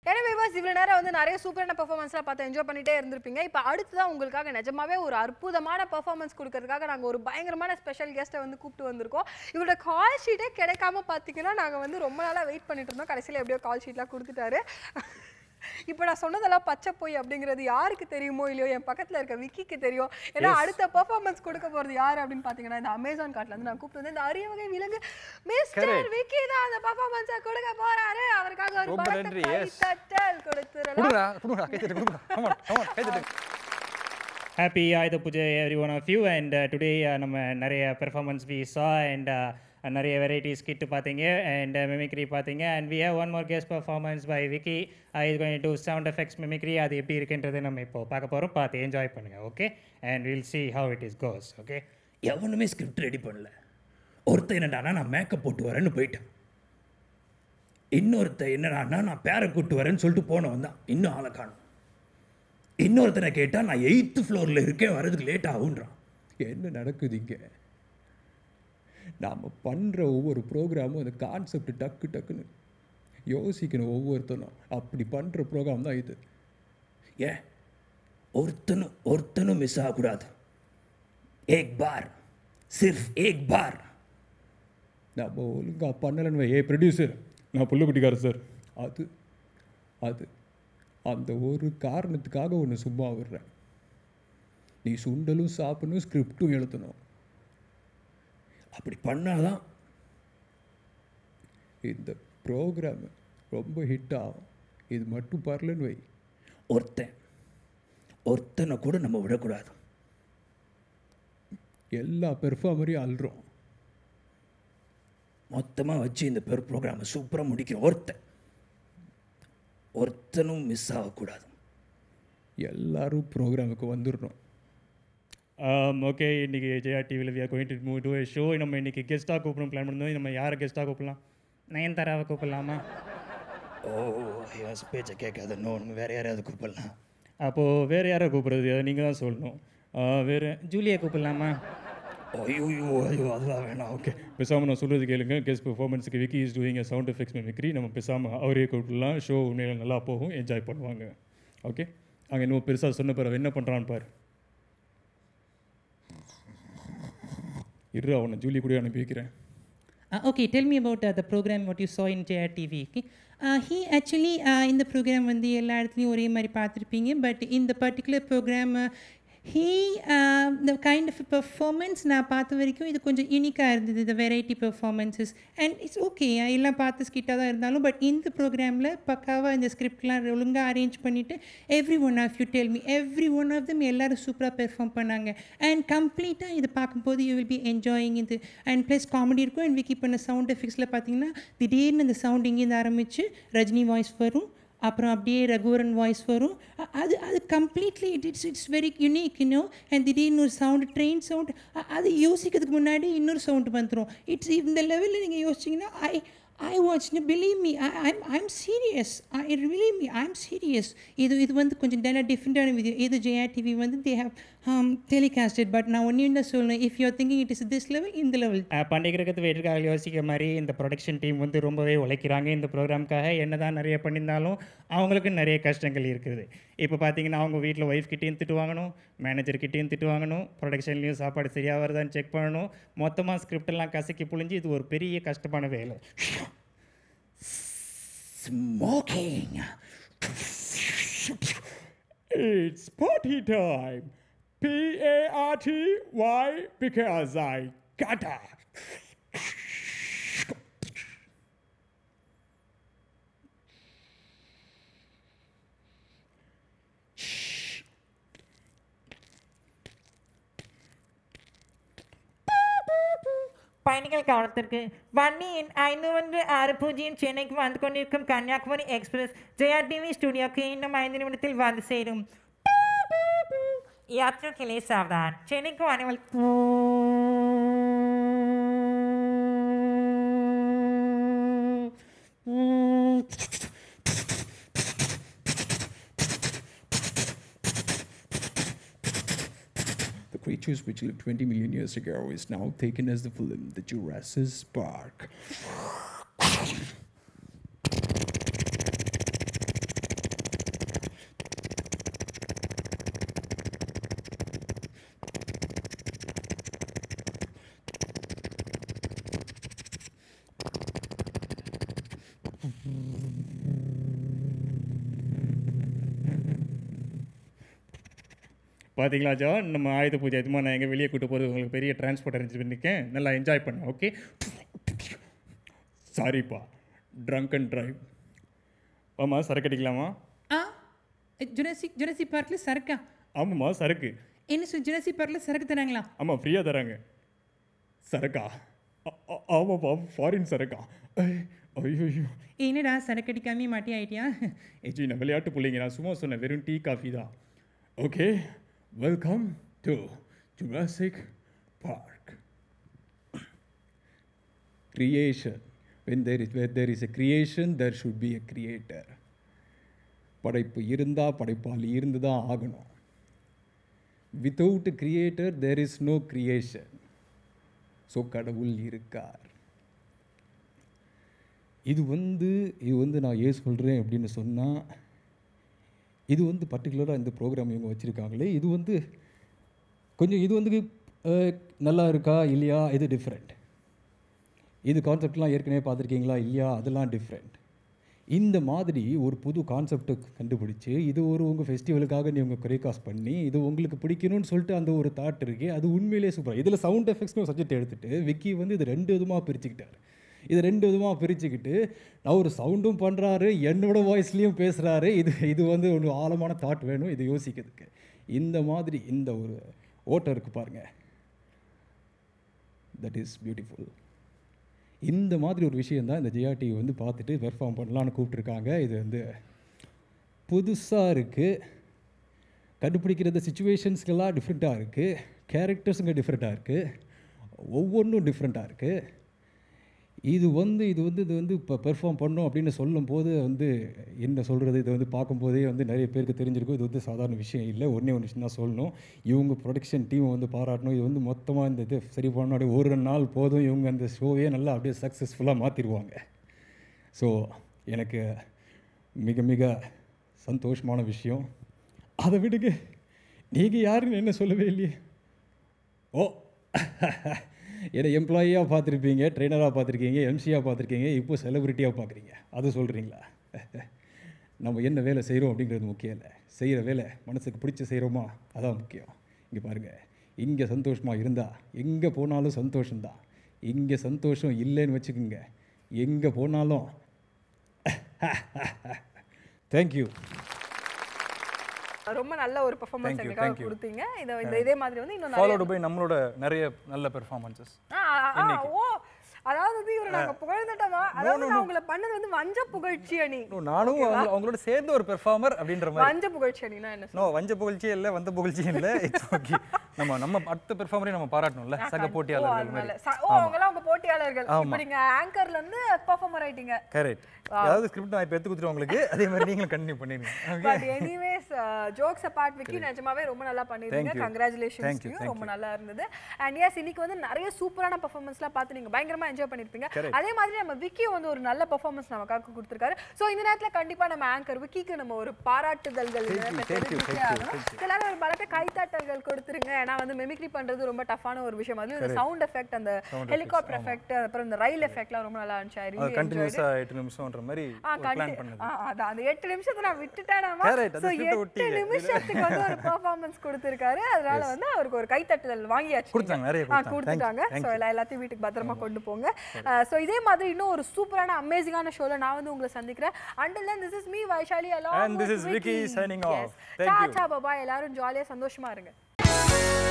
எனவே பஸ் இவ்வளோ நேரம் வந்து நிறைய சூப்பரான பெர்ஃபார்மன்ஸ்லாம் பார்த்து என்ஜாய் பண்ணிட்டே இருந்திருப்பீங்க இப்போ அடுத்ததான் உங்களுக்காக நிஜமாவே ஒரு அற்புதமான பெர்ஃபார்மன்ஸ் கொடுக்கறதுக்காக நாங்கள் ஒரு பயங்கரமான ஸ்பெஷல் கெஸ்ட்டை வந்து கூப்பிட்டு வந்திருக்கோம் இவரோட கால் ஷீட்டே கிடைக்காம பார்த்தீங்கன்னா நாங்கள் வந்து ரொம்ப நாளாக வெயிட் பண்ணிட்டு இருந்தோம் கடைசியில் எப்படியோ கால் ஷீட்லாம் கொடுத்துட்டாரு இப்போ நான் சொன்னதெல்லாம் பச்சை போய் அப்படிங்கிறது யாருக்கு தெரியுமோ இல்லையோ என் பக்கத்தில் இருக்க விக்கிக்கு தெரியும் ஏன்னா அடுத்த பெர்ஃபார்மன்ஸ் கொடுக்க போகிறது யார் அப்படின்னு பார்த்தீங்கன்னா இந்த அமேசான் கார்ட்ல இருந்து நான் கூப்பிட்டு வந்து இந்த அரிய வகை விலங்கு மிஸ்டர் விக்கி தான் அந்த பெர்ஃபார்மன்ஸை கொடுக்க போறாரு அவருக்காக ஒரு ரொம்ப பலத்த நன்றி, கை yes. தட்டல் கொடுத்துடலாம் கொடுங்கடா கொடுங்கடா கை தட்டு கொடுங்கடா come on, come on, கை தட்டு Happy Ayudha Puja every one of you and uh, today uh, நம்ம நிறைய performance we saw and uh, நிறைய வெரைட்டிஸ் கிட்டு பார்த்தீங்க அண்ட் மிமிக்ரி பார்த்தீங்க and we have one more guest performance by Vicky uh, is going to do sound effects mimicry அது எப்படி இருக்குன்றது நம்ம இப்போ பார்க்க போகிறோம் பார்த்து என்ஜாய் பண்ணுங்க okay and will see how it is goes okay எவனுமே ஸ்கிரிப்ட் ரெடி பண்ணல ஒருத்தன் என்னடானா நான் மேக்கப் போட்டு வரேன்னு போயிட்டேன் இன்னொருத்தன் என்னடானா நான் பேரை கூட்டு வரேன்னு சொல்லிட்டு போனவன் தான் இன்னும் ஆளை காணும் இன்னொருத்தனை கேட்டால் நான் எயித்து ஃப்ளோரில் இருக்கேன் வரதுக்கு லேட் ஆகுன்றான் என்ன நடக்குது இங்கே நாம் பண்ணுற ஒவ்வொரு ப்ரோக்ராமும் அந்த கான்செப்ட் டக்கு டக்குன்னு யோசிக்கணும் ஒவ்வொருத்தனும் அப்படி பண்ணுற ப்ரோக்ராம் தான் இது ஏன் ஒருத்தனும் ஒருத்தனும் மிஸ் ஆகக்கூடாது ஏக் பார் சிர்ஃப் ஏக் பார் நம்ம ஒழுங்காக பண்ணலன்னு வை, ஏ ப்ரொடியூசர் நான் புள்ளுக்குட்டிக்காரர் சார் அது அது அந்த ஒரு காரணத்துக்காக ஒன்று சும்மா விடுறேன் நீ சுண்டலும் சாப்பிடணும் ஸ்கிரிப்டும் எழுதணும் அப்படி பண்ணாதான் இந்த ப்ரோக்ராம் ரொம்ப ஹிட் ஆகும் இது மட்டும் பரலன்னு வை ஒருத்தன் ஒருத்தனை கூட நம்ம விடக்கூடாது எல்லா பெர்ஃபார்மரையும் அல்றோம் மொத்தமாக வச்சு இந்த பெர் ப்ரோக்ராமை சூப்பராக முடிக்கிறோம் ஒருத்தன் ஒருத்தனும் மிஸ் ஆகக்கூடாது எல்லாரும் ப்ரோக்ராமுக்கு வந்துடணும் ஓகே இன்னைக்கு ஜெயா டிவியில் we are going to move to show நம்ம இன்னைக்கு கெஸ்ட்டாக கூப்பிடணும் பிளான் பண்ணோம் நம்ம யாரை கெஸ்ட்டாக கூப்பிடலாம் நயன்தாராவை கூப்பிடலாமா ஓ என் பேச்சை கேட்காத நோன்னு வேற யாரையாவது கூப்பிடலாம் அப்போது வேறு யாரை கூப்பிட்றது அதை நீங்கள் தான் சொல்லணும் வேறு ஜூலியை கூப்பிடலாமா ஐயோ ஐயோ அதெல்லாம் வேணாம் ஓகே பேசாமல் நான் சொல்கிறது கேளுங்க கெஸ்ட் பெர்ஃபார்மன்ஸுக்கு Vicky is doing sound effects mimicry நம்ம பேசாமல் அவரே கூப்பிடலாம் ஷோ உண்மையில நல்லா போகும் என்ஜாய் பண்ணுவாங்க ஓகே அங்கே இன்னும் பெருசாக சொன்ன பிறகு என்ன பண்ணுறான்னு பாரு இரு அவனை ஜூலி கூட அனுப்பி வைக்கிறேன் Uh, okay, tell me about uh, the program what you saw in JR TV. Okay? Uh, he actually uh, இந்த ப்ரோக்ராம் வந்து எல்லா இடத்துலையும் ஒரே மாதிரி பார்த்துருப்பீங்க பட் இந்த பர்டிகுலர் ப்ரோக்ராம் ஹீ இந்த கைண்ட் ஆஃப் பெர்ஃபார்மன்ஸ் நான் பார்த்த வரைக்கும் இது கொஞ்சம் யூனிக்காக இருந்தது இந்த variety performances and it's okay எல்லாம் பார்த்து ஸ்கிட்டாக தான் இருந்தாலும் பட் இந்த ப்ரோக்ராமில் பக்காவாக இந்த ஸ்கிரிப்ட்லாம் ஒழுங்காக அரேஞ்ச் பண்ணிவிட்டு every one of you tell me every one of them எல்லாரும் சூப்பராக பெர்ஃபார்ம் பண்ணாங்க அண்ட் கம்ப்ளீட்டாக இது பார்க்கும்போது யூ வில் பி என்ஜாயிங் இது அண்ட் ப்ளஸ் காமெடி இருக்கும் அண்ட் விக்கி பண்ண சவுண்ட் எஃபெக்ட்ஸில் பார்த்தீங்கன்னா திடீர்னு அந்த சவுண்ட் இங்கேருந்து ஆரம்பித்து ரஜினி வாய்ஸ் வரும் அப்புறம் அப்படியே ரகுவரன் வாய்ஸ் வரும் அ- அது அது completely it it's it's very unique இன்னும் அண்ட் திடீர்னு ஒரு சவுண்டு ட்ரெயின் சவுண்ட் அது யோசிக்கிறதுக்கு முன்னாடி இன்னொரு சவுண்டு வந்துடும் இட்ஸ் இந்த லெவலில் நீங்கள் யோசிச்சிங்கன்னா I I watch believe me I'm I'm serious I believe me I'm serious இது இது வந்து கொஞ்சம் நல்லா டிஃப்ரெண்ட்டான வீடியோ இது ஜெயா டிவி வந்து தே ஹவ் டெலிகாஸ்டட் பட் நான் ஒன்று என்ன சொல்லணும் if you are thinking it is this level இந்த லெவல் பண்டிகை கிரகத்து வெற்றிக்காக யோசிக்கிற மாதிரி இந்த ப்ரொடக்ஷன் டீம் வந்து ரொம்பவே உழைக்கிறாங்க இந்த ப்ரோக்ராம்க்காக என்ன தான் நிறைய பண்ணியிருந்தாலும் அவங்களுக்கு நிறைய கஷ்டங்கள் இருக்குது இப்போ பார்த்தீங்கன்னா அவங்க வீட்டில் ஒய்ஃப் கிட்டேயும் திட்டு வாங்கணும் மேனேஜர் கிட்டேயும் திட்டு வாங்கணும் ப்ரொடக்ஷன்லேயும் சாப்பாடு சரியாக வருதான்னு செக் பண்ணணும் மொத்தமாக ஸ்கிரிப்ட் எல்லாம் கசக்கி புழிஞ்சு இது ஒரு பெரிய கஷ்டமான வேலை smoking It's party time. P A R T Y because I gotta. பயணிகள் கவனத்திற்கு வன்னி எண் ஐநூறு ஆறு பூஜ்ஜியம் சென்னைக்கு வந்து கொண்டிருக்கும் கன்னியாகுமரி எக்ஸ்பிரஸ் ஜெயா டிவி ஸ்டுடியோக்கு இன்னும் ஐந்து நிமிடத்தில் வந்து சேரும் யாத்திரை கிளே சாவதான் சென்னைக்கு அனைவல் The creatures which lived 20 million years ago is now taken as the film The Jurassic Park. பார்த்தீங்களா ஜான் நம்ம ஆயுத பூஜை எதுமா நான் எங்கே வெளியே கூட்டு போகிறது உங்களுக்கு பெரிய டிரான்ஸ்போர்ட் அரேஞ்ச் பண்ணியிருக்கேன் நல்லா என்ஜாய் பண்ணேன் ஓகே சாரிப்பா ட்ரங்க் அண்ட் ட்ரைவ் ஆமாம் சரக்கு அடிக்கலாமா ஆ ஜுராசிக் ஜுராசிக் பார்க்கில் சரக்கா ஆமாம்மா சரக்கு என்ன சொல் ஜுராசிக் பார்க்கில் சரக்கு தராங்களா ஆமாம் ஃப்ரீயாக தராங்க சரக்கா ஆ- ஆ- ஆமாப்பா ஃபாரின் சரக்கா ஐயோ என்னடா சரக்கு அடிக்காமே மாட்டி ஆயிட்டியா ஏஜி நான் விளையாட்டு பிள்ளைங்க நான் சும்மா சொன்னேன் வெறும் டீ காஃபி தான் okay welcome to Jurassic Park creation when there is where there is a creation there should be a creator படைப்பு இருந்தால் படைப்பாளி இருந்து தான் ஆகணும் without creator there is no creation so கடவுள் இருக்கார் இது வந்து இது வந்து நான் ஏன் சொல்கிறேன் அப்படின்னு சொன்னால் இது வந்து பர்டிகுலராக இந்த ப்ரோக்ராம் இவங்க வச்சுருக்காங்களே இது வந்து கொஞ்சம் இது வந்து அஹ், நல்லா இருக்கா இல்லையா இது டிஃப்ரெண்ட் இது கான்செப்ட்லாம் ஏற்கனவே பார்த்துருக்கீங்களா இல்லையா அதெல்லாம் டிஃப்ரெண்ட் இந்த மாதிரி ஒரு புது கான்செப்டை கண்டுபிடிச்சு இது ஒரு உங்கள் ஃபெஸ்டிவலுக்காக நீ உங்கள் குறைகாஸ்ட் பண்ணி இது உங்களுக்கு பிடிக்கணும்னு சொல்லிட்டு அந்த ஒரு தாட் இருக்கு அது உண்மையிலே சூப்பர் இதில் சவுண்ட் எஃபெக்ட்ஸ்னு சப்ஜெக்ட் எடுத்துட்டு விக்கி வந்து இது ரெண்டு விதமாக பிரிச்சுக்கிட்டார் இது ரெண்டு விதமாக பிரிச்சுக்கிட்டு நான் ஒரு சவுண்டும் பண்ணுறாரு என்னோட வாய்ஸ்லேயும் பேசுகிறாரு இது இது வந்து ஒரு ஆழமான தாட் வேணும் இது யோசிக்கிறதுக்கு இந்த மாதிரி இந்த ஒரு ஓட்டம் இருக்குது பாருங்கள் தட் இஸ் பியூட்டிஃபுல் இந்த மாதிரி ஒரு விஷயம் தான் இந்த ஜிஆர்டி வந்து பார்த்துட்டு பெர்ஃபார்ம் பண்ணலான்னு கூப்பிட்ருக்காங்க இது வந்து புதுசாக இருக்குது கண்டுபிடிக்கிறது சுச்சுவேஷன்ஸ்க்கெல்லாம் டிஃப்ரெண்ட்டாக இருக்குது கேரக்டர்ஸுங்க டிஃப்ரெண்ட்டாக இருக்குது ஒவ்வொன்றும் டிஃப்ரெண்ட்டாக இருக்குது இது வந்து இது வந்து இது வந்து இப்போ பெர்ஃபார்ம் பண்ணோம் அப்படின்னு சொல்லும்போது வந்து என்ன சொல்கிறது இது வந்து பார்க்கும்போதே வந்து நிறைய பேருக்கு தெரிஞ்சிருக்கும் இது வந்து சாதாரண விஷயம் இல்லை ஒன்றே ஒன்று விஷயம் தான் சொல்லணும் இவங்க ப்ரொடக்ஷன் டீமை வந்து பாராட்டணும் இது வந்து மொத்தமாக இந்த இது சரி பண்ணணும் அப்படியே ஒரு நாள் போதும் இவங்க அந்த ஷோவே நல்லா அப்படியே சக்ஸஸ்ஃபுல்லாக மாற்றிடுவாங்க ஸோ எனக்கு மிக மிக சந்தோஷமான விஷயம் அதை விடுங்க நீங்கள் யாருன்னு என்ன சொல்லவே இல்லையே ஓ என்னை எம்ப்ளாயியாக பார்த்துருப்பீங்க ட்ரெயினராக பார்த்துருக்கீங்க எம்சியாக பார்த்துருக்கீங்க இப்போ செலிப்ரிட்டியாக பார்க்குறீங்க அது சொல்கிறீங்களா நம்ம என்ன வேலை செய்கிறோம் அப்படிங்கிறது முக்கியம் இல்லை செய்கிற வேலை மனசுக்கு பிடிச்சி செய்கிறோமா அதான் முக்கியம் இங்கே பாருங்கள் இங்கே சந்தோஷமாக இருந்தால் எங்கே போனாலும் சந்தோஷம்தான் இங்கே சந்தோஷம் இல்லைன்னு வச்சுக்கோங்க எங்கே போனாலும் தேங்க்யூ ரொம்ப நல்ல ஒரு பெர்ஃபார்மன்ஸ் Thank you, எங்களுக்காக thank you. கொடுத்தீங்க இந்த இந்த இதே மாதிரி வந்து இன்னும் நிறைய ஃபாலோடு பை நம்மளோட நிறைய நல்ல பெர்ஃபார்மன்சஸ் ஆ, ஆ, ஆ, ஓ அதாவது வந்து இவரை நாங்க புகழ்ந்துட்டோமா அதாவது நான் உங்களை பண்ணது வந்து வஞ்ச புகழ்ச்சி அணி நானும் அவங்க- அவங்களோட சேர்ந்து ஒரு பெர்ஃபார்மர் அப்படின்ற மாதிரி வஞ்ச புகழ்ச்சி அணினா என்ன நோ வஞ்ச புகழ்ச்சியே இல்லை வந்த புகழ்ச்சியும் இல்லை இட்ஸ் ஓகே நம்ம நம்ம அடுத்த பெர்ஃபார்மரையும் நம்ம பாராட்டணும்ல சக ஓ, போட்டியாளர்கள் அதனால. மாதிரி ச- ஓ அவங்கலாம் உங்க போட்டியாளர்கள் இப்போ நீங்க ஆங்கர்ல இருந்து பெர்ஃபார்மர் ஆயிட்டீங்க கரெக்ட் ஏதாவது ஸ்கிரிப்ட் நான் இப்போ எடுத்து கொடுத்துருவோம் உங்களுக்கு அதே மாதிரி நீங்களும் கண்டினியூ பண்ணிருங்க okay but anyways jokes apart Vicky நிஜமாவே ரொம்ப நல்லா பண்ணிருக்கீங்க Thank you. Congratulations Thank you, thank ரொம்ப நல்லா இருந்தது அண்ட் எஸ் இன்னைக்கு வந்து நிறைய சூப்பரான பெர்ஃபார்மன்ஸ்லாம் பார்த்து நீங்க பயங்கரமா என்ஜாய் பண்ணிருப்பீங்க அதே மாதிரி நம்ம விக்கி வந்து ஒரு நல்ல பெர்ஃபார்மன்ஸ் நமக்காக கொடுத்துருக்காரு சோ இந்த நேரத்துல கண்டிப்பா நம்ம ஆங்கர் விக்கிக்கு நம்ம ஒரு பாராட்டுதல்கள் இந்த நேரத்துல thank you, தெரிவிச்சே thank you, ஆகணும். எல்லாரும் ஒரு பலத்த கைத்தட்டல்கள் கொடுத்துருங்க ஏன்னா வந்து மெமிக்ரி பண்றது ரொம்ப டஃப்பான ஒரு விஷயம் அது இந்த சவுண்ட் எஃபெக்ட் அந்த ஹெலிகாப்டர் எஃபெக்ட் அப்புறம் இந்த ரயில் எஃபெக்ட்லாம் ரொம்ப நல்லா இருந்துச்சு I அது really enjoyed it. கண்டினியூஸாக எட்டு நிமிஷம்ன்ற மாதிரி ஆ, ஒரு கண்டி- பிளான் பண்ணது ஆ, அதான் அந்த எட்டு நிமிஷத்தை நான் விட்டுட்டேனாமா Correct, அந்த So, script எட்டு ஒட்டிங்க. நிமிஷத்துக்கு வந்து ஒரு பெர்ஃபார்மன்ஸ் கொடுத்திருக்காரு அதனால வந்து அவருக்கு ஒரு கைத்தட்டுதல் வாங்கியாச்சு கொடுத்தாங்க, நிறைய ஆ, கொடுத்தாங்க. கொடுத்துட்டாங்க Thank you, ஸோ எல்லா எல்லாத்தையும் வீட்டுக்கு பத்திரமா கொண்டு போங்க ஸோ இதே மாதிரி இன்னும் ஒரு சூப்பரான அமேசிங்கான ஷோல நான் வந்து உங்களை சந்திக்கிறேன் until then this is me Vaishali along And this with is Vicky Vicky. signing Yes. off. Thank you. Ta-ta, bye-bye. எல்லாரும் ஜாலியா சந்தோஷமா இருங்க